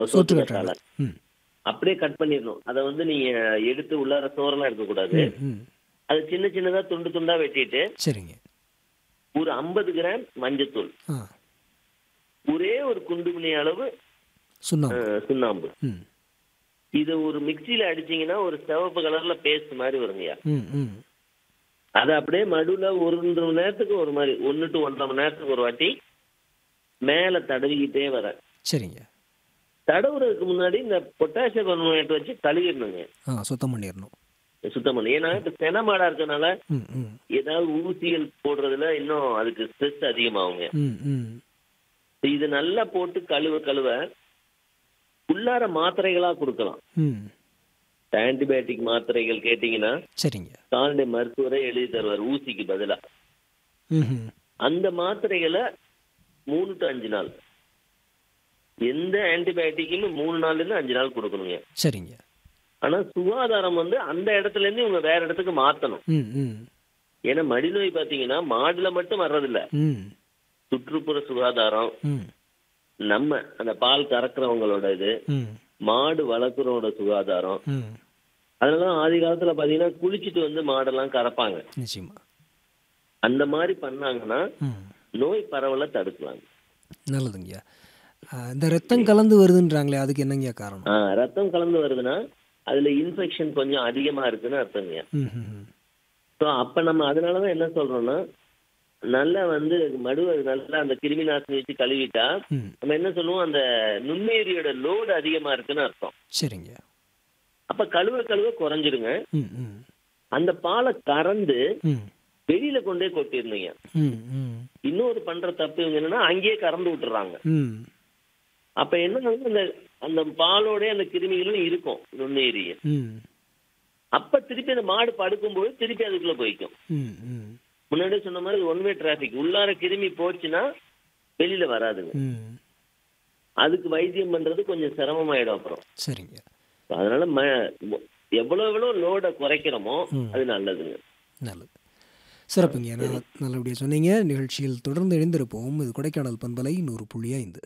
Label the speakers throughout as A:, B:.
A: சோற்று
B: சோற்று
A: கற்றாழை
B: ம்
A: அப்படியே கட் பண்ணிடணும் அதை வந்து நீங்க எடுத்து உள்ளார சோறெல்லாம் இருக்கக்கூடாது
B: ம், ம்
A: அது சின்ன சின்னதா துண்டு துண்டா வெட்டிட்டு
B: சரிங்க
A: ஒரு ஐம்பது கிராம் மஞ்சத்தூள்
B: ஆ
A: ஒரே ஒரு குண்டுமணி அளவு
B: சுண்ணாம்பு
A: அஹ், சுண்ணாம்பு
B: ம்
A: இதை ஒரு மிக்சியில அடிச்சீங்கன்னா ஒரு சிவப்பு கலர்ல பேஸ்ட் மாதிரி வருங்கய்யா
B: ம் ம்
A: அதை அப்படியே மடுவுல ஒரு ரெண்டு மணி நேரத்துக்கு ஒரு மாதிரி ஒன்று டு ஒன்றரை மணி நேரத்துக்கு ஒரு வாட்டி மேலே தடவிக்கிட்டே வரேன்
B: சரிங்க
A: தடவுறதுக்கு முன்னாடி இந்த பொட்டாசியம் பர்மனேட் வச்சு கழுவிடணுங்க
B: ஆ சுத்தம் பண்ணிடணும்
A: சுத்தம் பண்ணி ஏன்னா இப்போ சென மாடா இருக்கனால
B: ம் ம்
A: ஏதாவது ஊசிகள் போடுறதுல இன்னும் அதுக்கு ஸ்ட்ரெஸ் அதிகமாகுங்க
B: ம் ம்
A: இது நல்லா போட்டு கழுவ கழுவ உள்ளார மாத்திரைகளா கொடுக்கலாம்
B: ம்
A: ஆன்டிபயோட்டிக் மாத்திரைகள் கேட்டீங்கன்னா
B: சரிங்க
A: கால்நடை மருத்துவரை எழுதி தருவார் ஊசிக்கு பதிலா
B: ம் ம்
A: அந்த மாத்திரைகளை மூணு டு அஞ்சு நாள் எந்த ஆன்டிபயோட்டிக்குமே மூணு நாள்ல இருந்து அஞ்சு நாள் கொடுக்கணுங்க
B: சரிங்க
A: ஆனா சுகாதாரம் வந்து அந்த இடத்துல இருந்து இவங்க வேற இடத்துக்கு மாத்தணும்
B: ம் ம்
A: ஏன்னா மடிநோய் பாத்தீங்கன்னா மாடுல மட்டும் வர்றதில்ல
B: ம்
A: சுற்றுப்புற சுகாதாரம்
B: ம்
A: நம்ம அந்த பால் கறக்குறவங்களோட இது
B: ம்
A: மாடு வளர்க்குறவங்களோட சுகாதாரம்
B: ம்
A: அதனால ஆதி காலத்துல பாத்தீங்கன்னா குளிச்சுட்டு வந்து மாடெல்லாம் கறப்பாங்க
B: நிச்சயமா
A: அந்த மாதிரி பண்ணாங்கன்னா
B: ம்
A: நோய் பரவலை தடுக்கலாம்
B: நல்லதுங்கய்யா ஆ, இந்த ரத்தம் கலந்து வருதுன்றாங்களே அதுக்கு என்னங்கய்யா காரணம்
A: ஆ, ரத்தம் கலந்து வருதுன்னா அதுல இன்ஃபெக்ஷன் கொஞ்சம் அதிகமா இருக்குன்னு அர்த்தங்க
B: ம் ம் ம்
A: ஸோ அப்ப நம்ம அதனாலதான் என்ன சொல்றோம்னா நல்லா வந்து மடுவை நல்லா அந்த கிருமி நாசினி வச்சு கழுவிட்டா
B: ம்
A: நம்ம என்ன சொல்லுவோம் அந்த நுண்ணுயிரியோட லோடு அதிகமா இருக்குன்னு அர்த்தம்
B: சரிங்க
A: அப்ப கழுவ கழுவ குறைஞ்சிருங்க
B: ம் ம்
A: அந்த பாலை கறந்து
B: ம்
A: வெளியில கொண்டே கொட்டிருந்தீங்க
B: ம் ம்
A: இன்னொரு பண்ற தப்பு இவங்க என்னன்னா அங்கேயே கறந்து விட்டுறாங்க
B: ம்
A: அப்ப என்ன ஆகுது, அந்த அந்த பாலோட அந்த கிருமிகளும் இருக்கும் நுண்ணுயிரிய
B: ம்
A: அப்ப திருப்பி அந்த மாடு படுக்கும்போது திருப்பி அதுக்குள்ள போய்க்கும்
B: ம் ம்
A: முன்னாடியே சொன்ன மாதிரி ஒன் வே டிராபிக் உள்ளார கிருமி போச்சுன்னா வெளியில வராதுங்க
B: ம்
A: அதுக்கு வைத்தியம் பண்றது கொஞ்சம் சிரமமாயிடும் அப்புறம்
B: சரிங்க
A: அதனால ம எவ்வளவு எவ்வளவு லோட குறைக்கிறோமோ
B: ம்.
A: அது நல்லதுங்க
B: நல்லது சிறப்புங்க நான் நல்லபடியாக சொன்னீங்க நிகழ்ச்சியில் தொடர்ந்து எழுந்திருப்போம் இது கொடைக்கானல் பண்பலை நூறு புள்ளி ஐந்து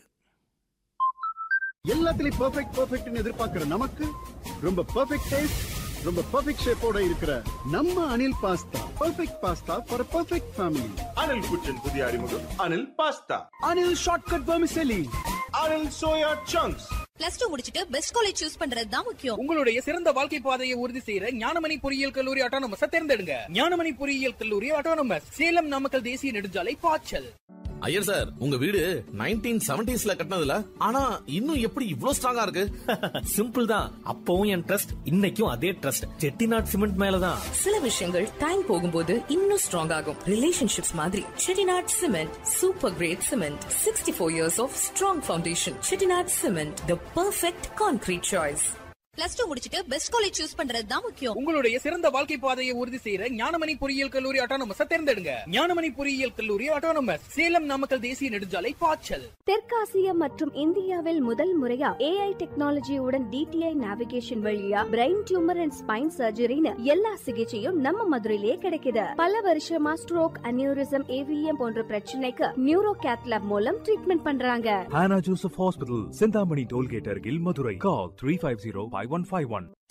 C: எல்லாத்துலயும் பெர்ஃபெக்ட் பெர்ஃபெக்ட்னு எதிர்பார்க்கிற நமக்கு ரொம்ப பெர்ஃபெக்ட் டேஸ்ட் ரொம்ப பெர்ஃபெக்ட் ஷேப்போட இருக்கிற நம்ம Anil pasta perfect pasta for perfect family
D: Anil kitchen புதிய அறிமுகம் Anil pasta
C: Anil shortcut vermicelli
D: Anil soya chunks
E: plus two முடிச்சிட்டு பெஸ்ட் காலேஜ் சூஸ் பண்றது தான் முக்கியம்
F: உங்களுடைய சிறந்த வாழ்க்கை பாதையை உறுதி செய்யற ஞானமணி பொறியியல் கல்லூரி ஆட்டோனமஸ் தேர்ந்தெடுங்க ஞானமணி பொறியியல் கல்லூரி ஆட்டோனமஸ் சேலம் நாமக்கல் தேசிய நெடுஞ்சாலை பாய்ச்சல்
G: ஐயர் சார் உங்க வீடு நைன்டீன் செவன்டிஸ்ல கட்டினதுல ஆனா இன்னும் எப்படி இவ்ளோ ஸ்ட்ராங்கா இருக்கு
H: சிம்பிள் தான் அப்பவும் என் ட்ரஸ்ட் இன்னைக்கும் அதே ட்ரஸ்ட் செட்டிநாட் சிமெண்ட் மேலதான்
I: சில விஷயங்கள் டைம் போகும்போது இன்னும் ஸ்ட்ராங் ஆகும் ரிலேஷன்ஷிப்ஸ் மாதிரி Chettinad cement super great cement sixty four years of strong foundation Chettinad cement the perfect concrete choice
E: plus two முடிச்சிட்டு பெஸ்ட் காலேஜ் சூஸ் பண்றது தான் முக்கியம்
F: உங்களுடைய சிறந்த வாழ்க்கை பாதையை உறுதி செய்யற ஞானமணி பொறியியல் கல்லூரி ஆட்டோனமஸ் தேர்ந்தெடுங்க ஞானமணி பொறியியல் கல்லூரி ஆட்டோனமஸ் சேலம் நாமக்கல் தேசிய நெடுஞ்சாலை பாய்ச்சல்
J: தெற்காசியா மற்றும் இந்தியாவில் முதல் முறையா ஏஐ டெக்னாலஜியுடன் டிடிஐ நேவிகேஷன் வழியா பிரெயின் டியூமர் அண்ட் ஸ்பைன் சர்ஜரின்னு எல்லா சிகிச்சையும் நம்ம மதுரையிலேயே கிடைக்குது பல வருஷமா ஸ்ட்ரோக் அனியூரிசம் ஏவிஎம் போன்ற பிரச்சனைக்கு நியூரோ கேத்லாப் மூலம் ட்ரீட்மெண்ட் பண்றாங்க
K: Hannah Joseph Hospital, Sindhamani Tollgate, Argil, Madurai. Call 350 5151.